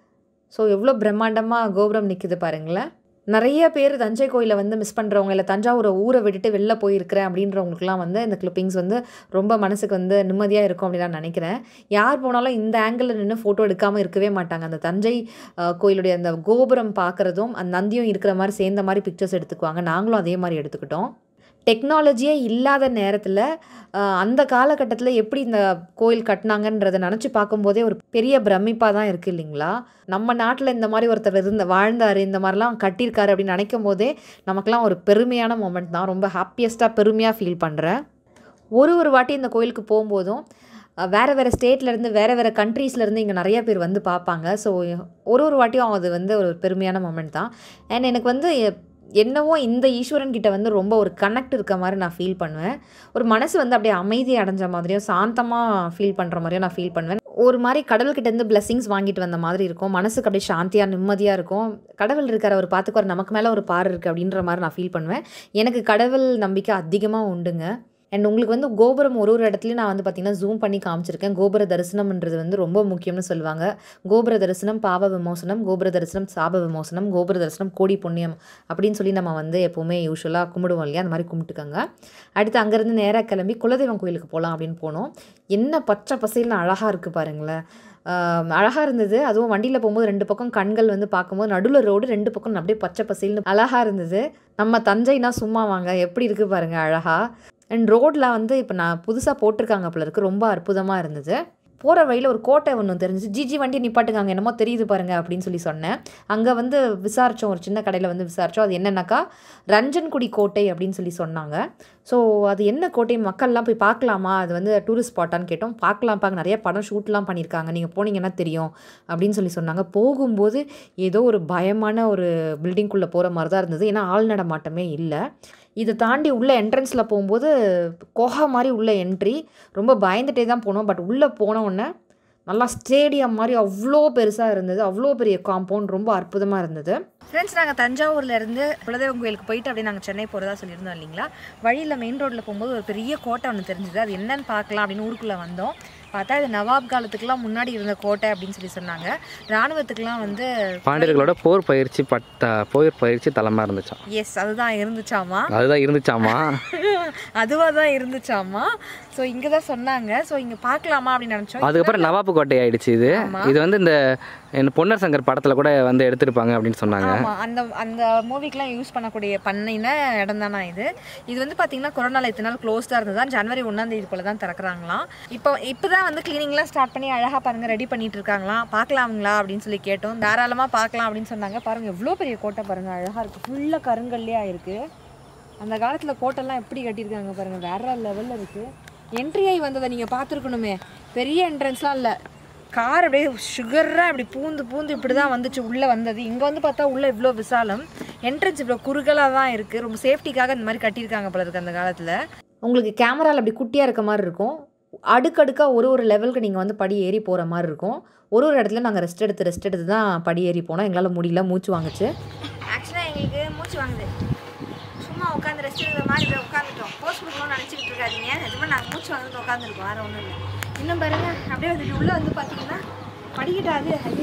ஸோ எவ்வளோ பிரம்மாண்டமாக கோபுரம் நிற்குது பாருங்களேன் நிறைய பேர் தஞ்சை கோயிலை வந்து மிஸ் பண்ணுறவங்க இல்லை தஞ்சாவூரை ஊரை விட்டுட்டு வெளில போயிருக்கிறேன் அப்படின்றவங்களுக்குலாம் வந்து இந்த கிளிப்பிங்ஸ் வந்து ரொம்ப மனசுக்கு வந்து நிம்மதியாக இருக்கும் அப்படின்னு நான் நினைக்கிறேன் யார் போனாலும் இந்த ஆங்கிளில் நின்று ஃபோட்டோ எடுக்காமல் இருக்கவே மாட்டாங்க அந்த தஞ்சை அஹ், கோயிலுடைய அந்த கோபுரம் பார்க்குறதும் அந்த நந்தியும் இருக்கிற மாதிரி சேர்ந்த மாதிரி பிக்சர்ஸ் எடுத்துக்குவாங்க நாங்களும் அதே மாதிரி எடுத்துக்கிட்டோம் டெக்னாலஜியே இல்லாத நேரத்தில் அந்த காலகட்டத்தில் எப்படி இந்த கோயில் கட்டினாங்கன்றதை நினச்சி பார்க்கும்போதே ஒரு பெரிய பிரமிப்பாக தான் இருக்குது இல்லைங்களா நம்ம நாட்டில் இந்த மாதிரி ஒருத்தர் இருந்த வாழ்ந்தார் இந்த மாதிரிலாம் கட்டியிருக்காரு அப்படின்னு நினைக்கும் போதே நமக்கெல்லாம் ஒரு பெருமையான மூமெண்ட் தான் ரொம்ப ஹாப்பியஸ்ட்டாக பெருமையாக ஃபீல் பண்ணுறேன் ஒரு ஒரு வாட்டி இந்த கோயிலுக்கு போகும்போதும் அஹ், வேறு வேறு ஸ்டேட்லேருந்து வேறு வேறு கண்ட்ரீஸ்லேருந்து இங்கே நிறைய பேர் வந்து பார்ப்பாங்க ஸோ ஒரு ஒரு வாட்டியும் அது வந்து ஒரு பெருமையான மூமெண்ட் தான் அண்ட் எனக்கு வந்து எ- என்னவோ இந்த ஈஸ்வரன் கிட்ட வந்து ரொம்ப ஒரு கனெக்ட் இருக்க மாதிரி நான் ஃபீல் பண்ணுவேன் ஒரு மனசு வந்து அப்படியே அமைதி அடைஞ்ச மாதிரியும் சாந்தமாக ஃபீல் பண்ணுற மாதிரியும் நான் ஃபீல் பண்ணுவேன் ஒரு மாதிரி கடவுள்கிட்டேருந்து blessings வாங்கிட்டு வந்த மாதிரி இருக்கும் மனசுக்கு அப்படியே சாந்தியாக நிம்மதியாக இருக்கும் கடவுள் இருக்கார் அவர் பார்த்துக்குவார் நமக்கு மேலே ஒரு பார் இருக்குது அப்படின்ற மாதிரி நான் ஃபீல் பண்ணுவேன் எனக்கு கடவுள் நம்பிக்கை அதிகமாக உண்டுங்க அண்ட் உங்களுக்கு வந்து கோபுரம் ஒரு ஒரு இடத்துலையும் நான் வந்து பார்த்திங்கன்னா ஜூம் பண்ணி காமிச்சிருக்கேன் கோபுர தரிசனம்ன்றது வந்து ரொம்ப முக்கியம்னு சொல்லுவாங்க கோபுர தரிசனம் பாவ விமோசனம் கோபுர தரிசனம் சாப விமோசனம் கோபுர தரிசனம் கோடி புண்ணியம் அப்படின்னு சொல்லி நம்ம வந்து எப்போவுமே யூஸ்வலாக கும்பிடுவோம் இல்லையா அந்த மாதிரி கும்பிட்டுக்கோங்க அடுத்து அங்கேருந்து நேராக கிளம்பி குலதெய்வம் கோயிலுக்கு போகலாம் அப்படின்னு போனோம் என்ன பச்சை பசைல்னு அழகாக இருக்குது பாருங்களேன் அழகாக இருந்தது அதுவும் வண்டியில் போகும்போது ரெண்டு பக்கம் கண்கள் வந்து பார்க்கும்போது நடுவில் ரோடு ரெண்டு பக்கம் அப்படியே பச்சை பசைல்னு அழகாக இருந்தது நம்ம தஞ்சைனா சும்மா வாங்க எப்படி இருக்குது பாருங்கள் அழகாக அண்ட் ரோட்டில் வந்து இப்போ நான் புதுசாக போட்டிருக்காங்க போல இருக்கு ரொம்ப அற்புதமாக இருந்தது போகிற வழியில் ஒரு கோட்டை ஒன்று தெரிஞ்சிச்சு ஜிஜி வண்டி நிப்பாட்டுங்க அங்கே என்னமோ தெரியுது பாருங்க அப்படின்னு சொல்லி சொன்னேன் அங்கே வந்து விசாரித்தோம் ஒரு சின்ன கடையில் வந்து விசாரித்தோம் அது என்னன்னாக்கா ரஞ்சன்குடி கோட்டை அப்படின்னு சொல்லி சொன்னாங்க ஸோ அது என்ன கோட்டை மக்கள்லாம் போய் பார்க்கலாமா அது வந்து டூரிஸ்ட் ஸ்பாட்டான்னு கேட்டோம் பார்க்கலாம் பார்க்க நிறைய படம் ஷூட்லாம் பண்ணியிருக்காங்க நீங்கள் போனீங்கன்னா தெரியும் அப்படின்னு சொல்லி சொன்னாங்க போகும்போது ஏதோ ஒரு பயமான ஒரு பில்டிங்குள்ளே போகிற மாதிரி தான் இருந்தது ஏன்னா ஆள் நடமாட்டமே இல்லை இதை தாண்டி உள்ள என்ட்ரன்ஸில் போகும்போது குகை மாதிரி உள்ள என்ட்ரி ரொம்ப பயந்துட்டே தான் போனோம் பட் உள்ளே போன உடனே நல்லா ஸ்டேடியம் மாதிரி அவ்வளோ பெருசாக இருந்தது அவ்வளோ பெரிய காம்பவுண்ட் ரொம்ப அற்புதமாக இருந்தது ஃப்ரெண்ட்ஸ் நாங்கள் தஞ்சாவூர்ல இருந்து குலதெய்வம் கோயிலுக்கு போயிட்டு அப்படியே நாங்கள் சென்னை போகிறதா சொல்லியிருந்தோம் இல்லைங்களா வழியில் மெயின் ரோட்டில் போகும்போது ஒரு பெரிய கோட்டை ஒன்று தெரிஞ்சுது அது என்னன்னு பார்க்கலாம் அப்படின்னு ஊருக்குள்ளே வந்தோம் பார்த்தா இது நவாப் காலத்துக்குலாம் முன்னாடி இருந்த கோட்டை அப்படின்னு சொல்லி சொன்னாங்க இராணுவத்துக்குலாம் வந்து பாண்டியர்களோட போர் பயிற்சி பட்ட போர் பயிற்சி தலமாக இருந்துச்சாம் எஸ் அதுதான் இருந்துச்சாமா அதுதான் இருந்துச்சாமா அதுவாக தான் இருந்துச்சாமா ஸோ இங்கே தான் சொன்னாங்க ஸோ இங்கே பார்க்கலாமா அப்படின்னு நினச்சோம் அதுக்கப்புறம் நவாப்பு கோட்டை ஆயிடுச்சு இது இது வந்து இந்த என்ன பொன்னர் சங்கர் படத்தில் கூட வந்து எடுத்திருப்பாங்க அப்படின்னு சொன்னாங்க ஆமாம் அந்த அந்த மூவிக்கெலாம் யூஸ் பண்ணக்கூடிய பண்ணின இடம் தானே இது இது வந்து பார்த்தீங்கன்னா கொரோனாவில் இத்தனை நாள் க்ளோஸ் தான் இருந்தது ஜனவரி ஒன்றாம் தேதி போல தான் திறக்கிறாங்களாம் இப்போ இப்போ தான் வந்து க்ளீனிங்லாம் ஸ்டார்ட் பண்ணி அழகாக பாருங்கள் ரெடி பண்ணிட்டு இருக்காங்களாம் பார்க்கலாங்களா அப்படின்னு சொல்லி கேட்டோம் தாராளமாக பார்க்கலாம் அப்படின்னு சொன்னாங்க பாருங்கள் எவ்வளோ பெரிய கோட்டை பாருங்கள் அழகாக இருக்குது ஃபுல்லாக கருங்கல்லே ஆயிருக்கு அந்த காலத்தில் கோட்டெல்லாம் எப்படி கட்டியிருக்காங்க பாருங்கள் வேற லெவலில் இருக்குது என்ட்ரி ஆகி வந்ததை நீங்கள் பார்த்துருக்கணுமே பெரிய என்ட்ரன்ஸ்லாம் இல்லை கார் அப்படியே சுகராக இப்படி பூந்து பூந்து இப்படி தான் வந்துச்சு உள்ளே வந்தது இங்கே வந்து பார்த்தா உள்ளே இவ்வளோ விசாலம் என்ட்ரன்ஸ் இவ்வளோ குறுகலாக தான் இருக்குது ரொம்ப சேஃப்டிக்காக இந்த மாதிரி கட்டியிருக்காங்க போல இருக்கு அந்த காலத்தில் உங்களுக்கு கேமராவில் அப்படி குட்டியாக இருக்க மாதிரி இருக்கும் அடுக்கடுக்காக ஒரு ஒரு லெவலுக்கு நீங்கள் வந்து படி ஏறி போகிற மாதிரி இருக்கும் ஒரு ஒரு இடத்துல நாங்கள் ரெஸ்ட் எடுத்து ரெஸ்ட் எடுத்து தான் படி ஏறி போனோம் எங்களால் முடியல மூச்சு வாங்குச்சு ஆக்சுவலாக எங்களுக்கு மூச்சு வாங்குது சும்மா உட்காந்து ரெஸ்ட் எடுக்கிற மாதிரி இப்படி உட்காந்துட்டோம் போஸ்ட் கொடுக்கணும்னு நினச்சிக்கிட்டு இருக்காதீங்க நிஜமாக நாங்கள் மூச்சு வாங்கிட்டு உட்காந்துருக்கோம் வேறு ஒன்றும் இல்லை இன்னும் பாருங்க அப்படியே வந்து உள்ளே வந்து பார்த்தீங்கன்னா படிக்கட்டாது அது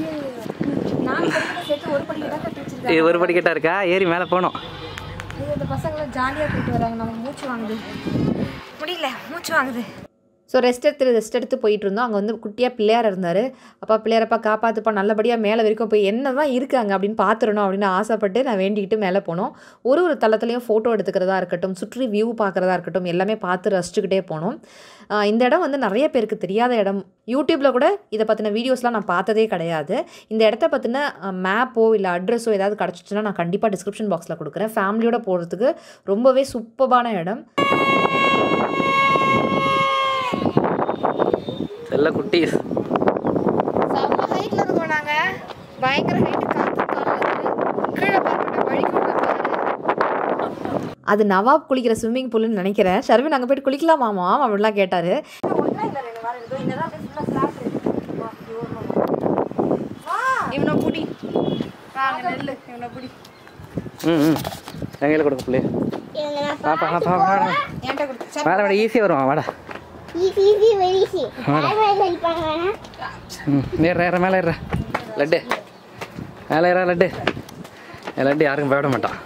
நாலு படிக்கட்டை சேர்த்து ஒரு படிக்கட்டாக கட்டி வச்சிருக்காங்க இது ஒரு படிக்கட்டாக இருக்கா ஏறி மேலே போகணும் இது இந்த பசங்களாம் ஜாலியாக போயிட்டு வராங்க நமக்கு மூச்சு வாங்குது முடியல மூச்சு வாங்குது ஸோ ரெஸ்ட் எடுத்து ரெஸ்ட் எடுத்து போயிட்டு இருந்தோம் அங்கே வந்து குட்டியாக பிள்ளையார் இருந்தார் அப்பா பிள்ளையாரப்பா காப்பாற்றுப்பா நல்லபடியாக மேலே வரைக்கும் போய் என்ன தான் இருக்காங்க அப்படின்னு பார்த்துடணும் அப்படின்னு ஆசைப்பட்டு நான் வேண்டிக்கிட்டு மேலே போனோம் ஒரு ஒரு தளத்துலையும் ஃபோட்டோ எடுத்துக்கிறதா இருக்கட்டும் சுற்றி வியூ பார்க்குறதா இருக்கட்டும் எல்லாமே பார்த்து ரசிச்சுக்கிட்டே போனோம் ஆஹ் இந்த இடம் வந்து நிறைய பேருக்கு தெரியாத இடம் யூடியூப்பில் கூட இதை பற்றின வீடியோஸ்லாம் நான் பார்த்ததே கிடையாது இந்த இடத்த பற்றின மேப்போ இல்லை அட்ரஸோ ஏதாவது கிடச்சிச்சுன்னா நான் கண்டிப்பாக டிஸ்கிரிப்ஷன் பாக்ஸில் கொடுக்குறேன் ஃபேமிலியோட போகிறதுக்கு ரொம்பவே சூப்பரான இடம் செல்ல குட்டீஸ் செம்ம ஹைட்ல இருக்கோம் நாங்க பயங்கர ஹைட் காத்து கால்ல கீழே பார்க்கணும் வழிக்குள்ள அது நவாப் குளிக்கிற ஸ்விம்மிங் பூல்னு நினைக்கிறேன் ஷர்வின் அங்கே போயிட்டு குளிக்கலாமாமா அப்படிலாம் கேட்டாரு இவனை புடி நெல்லு இவனை புடி ம் ம் என் கையில் கொடுக்க பிள்ளை இவங்க நான் பாப்பா பாப்பா வாடா என்கிட்ட கொடுத்து வாடா வாடா ஈஸியாக வருவான் வாடா ஈஸி ஈஸி வெரி ஈஸி யார் மேலே ஹெல்ப்பாங்க வேணா ம் ஏற ஏற மேலே ஏற லட்டு மேலே ஏற லட்டு என் லட்டு யாருக்கும் பயப்பட மாட்டான்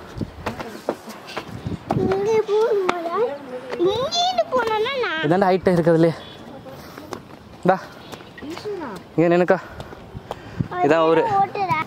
இங்கே போகும்போதா இங்கேருந்து போனோம்னா நான் இதாண்டா ஹைட்டு இருக்குதுலே டா இங்கே நினைக்கா இதான் ஊர் ஓட்டுறேன்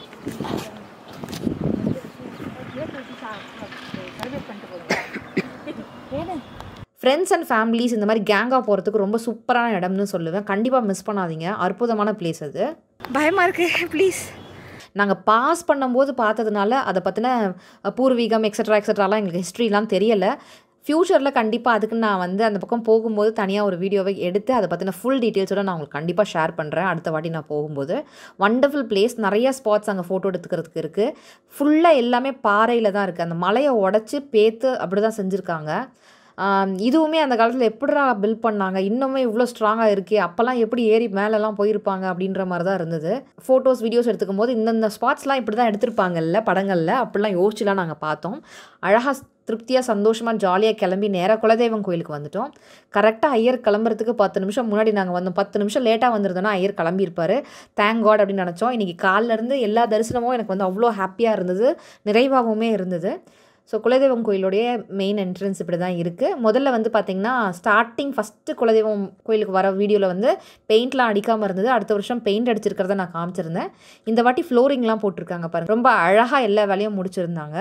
ஃப்ரெண்ட்ஸ் அண்ட் ஃபேமிலிஸ் இந்த மாதிரி கேங்காக போகிறதுக்கு ரொம்ப சூப்பரான இடம்னு சொல்லுவேன் கண்டிப்பாக மிஸ் பண்ணாதீங்க அற்புதமான பிளேஸ் அது பயமாக இருக்குது ப்ளீஸ் நாங்கள் பாஸ் பண்ணும்போது பார்த்ததுனால அதை பற்றின பூர்வீகம் எக்ஸட்ரா எக்ஸட்ராலாம் எங்களுக்கு ஹிஸ்ட்ரிலாம் தெரியலை ஃப்யூச்சரில் கண்டிப்பாக அதுக்கு நான் வந்து அந்த பக்கம் போகும்போது தனியாக ஒரு வீடியோவை எடுத்து அதை பற்றின ஃபுல் டீட்டெயில்ஸோட நான் உங்களுக்கு கண்டிப்பாக ஷேர் பண்ணுறேன் அடுத்த வாட்டி நான் போகும்போது வண்டர்ஃபுல் பிளேஸ் நிறைய ஸ்பாட்ஸ் அங்கே ஃபோட்டோ எடுத்துக்கிறதுக்கு இருக்குது ஃபுல்லாக எல்லாமே பாறையில் தான் இருக்குது அந்த மலையை உடச்சி பேத்து அப்படி தான் செஞ்சுருக்காங்க ஆம், இதுவுமே அந்த காலத்தில் எப்படிடா பில்ட் பண்ணாங்க இன்னுமே இவ்வளோ ஸ்ட்ராங்காக இருக்கே அப்போல்லாம் எப்படி ஏறி மேலெல்லாம் போயிருப்பாங்க அப்படின்ற மாதிரி தான் இருந்தது ஃபோட்டோஸ் வீடியோஸ் எடுத்துக்கும் போது இந்தந்த ஸ்பாட்ஸ்லாம் இப்படி தான் எடுத்திருப்பாங்கல்ல படங்களில் அப்படிலாம் யோசிச்சுலாம் நாங்கள் பார்த்தோம் அழகாக திருப்தியாக சந்தோஷமாக ஜாலியாக கிளம்பி நேராக குலதெய்வம் கோயிலுக்கு வந்துட்டோம் கரெக்டாக ஐயர் கிளம்புறதுக்கு பத்து நிமிஷம் முன்னாடி நாங்கள் வந்தோம் பத்து நிமிஷம் லேட்டாக வந்திருந்தோன்னா ஐயர் கிளம்பியிருப்பார் தேங்க் காட் அப்படின்னு நினச்சோம் இன்றைக்கி காலில இருந்து எல்லா தரிசனமும் எனக்கு வந்து அவ்வளோ ஹாப்பியாக இருந்தது நிறைவாகவுமே இருந்தது ஸோ குலதெய்வம் கோயிலுடைய மெயின் என்ட்ரன்ஸ் இப்படி தான் இருக்குது முதல்ல வந்து பார்த்திங்கன்னா ஸ்டார்டிங் ஃபஸ்ட்டு குலதெய்வம் கோயிலுக்கு வர வீடியோவில் வந்து பெயிண்ட்லாம் அடிக்காமல் இருந்தது அடுத்த வருஷம் பெயிண்ட் அடிச்சிருக்கிறத நான் காமிச்சிருந்தேன் இந்த வாட்டி ஃப்ளோரிங்லாம் போட்டிருக்காங்க பாருங்க ரொம்ப அழகாக எல்லா வேலையும் முடிச்சிருந்தாங்க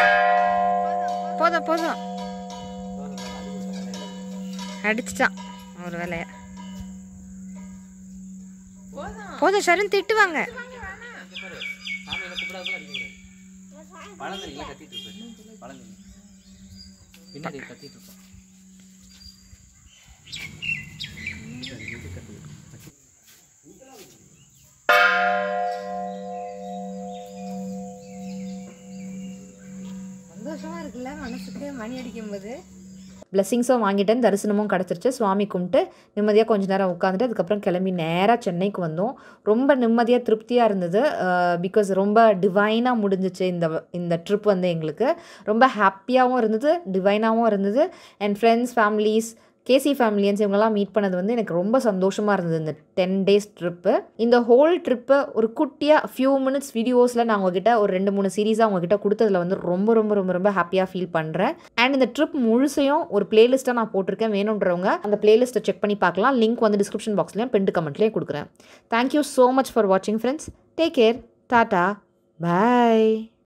போதும் போதும் அடிச்சிட்டான் ஒரு வேலைய போதும் ஷரண் திட்டுவாங்க சாமி என்ன கூப்பிடாத அடிக்கக்கூடாது பழந்தறிங்களா கத்திட்டு இருப்பாரு பழந்தறி பின்னாடி கத்திட்டு இருப்போம் சந்தோஷமா இருக்குல்ல மனசுக்கு மணி அடிக்கும்போது பிளெஸ்ஸிங்ஸும் வாங்கிட்டேன் தரிசனமும் கிடச்சிருச்சு சுவாமி கும்பிட்டு நிம்மதியாக கொஞ்ச நேரம் உட்காந்துட்டு அதுக்கப்புறம் கிளம்பி நேராக சென்னைக்கு வந்தோம் ரொம்ப நிம்மதியாக திருப்தியாக இருந்தது பிகாஸ் ரொம்ப டிவைனாக முடிஞ்சிச்சு இந்த இந்த ட்ரிப் வந்து எங்களுக்கு ரொம்ப ஹாப்பியாகவும் இருந்தது டிவைனாகவும் இருந்தது அண்ட் ஃப்ரெண்ட்ஸ் ஃபேமிலிஸ் கேசி ஃபேமிலியன்ஸ் இவங்கெல்லாம் மீட் பண்ணது வந்து எனக்கு ரொம்ப சந்தோஷமாக இருந்தது இந்த டென் டேஸ் ட்ரிப்பு இந்த ஹோல் ட்ரிப்பை ஒரு குட்டியாக ஃபியூ மினிட்ஸ் வீடியோஸில் நான் உங்ககிட்ட ஒரு ரெண்டு மூணு சீரீஸாக உங்ககிட்ட கொடுத்ததுல வந்து ரொம்ப ரொம்ப ரொம்ப ரொம்ப ஹாப்பியாக ஃபீல் பண்ணுறேன் அண்ட் இந்த ட்ரிப் முழுசையும் ஒரு பிளேலிஸ்ட்டாக நான் போட்டிருக்கேன் வேணுன்றவங்க அந்த பிளேலிஸ்ட்டை செக் பண்ணி பார்க்கலாம் லிங்க் வந்து டிஸ்கிரிப்ஷன் பாக்ஸ்லேயும் பின்ட் கமெண்ட்லேயும் கொடுக்குறேன் தேங்க்யூ ஸோ மச் ஃபார் வாட்சிங் ஃப்ரெண்ட்ஸ் டேக் கேர் டாட்டா பாய்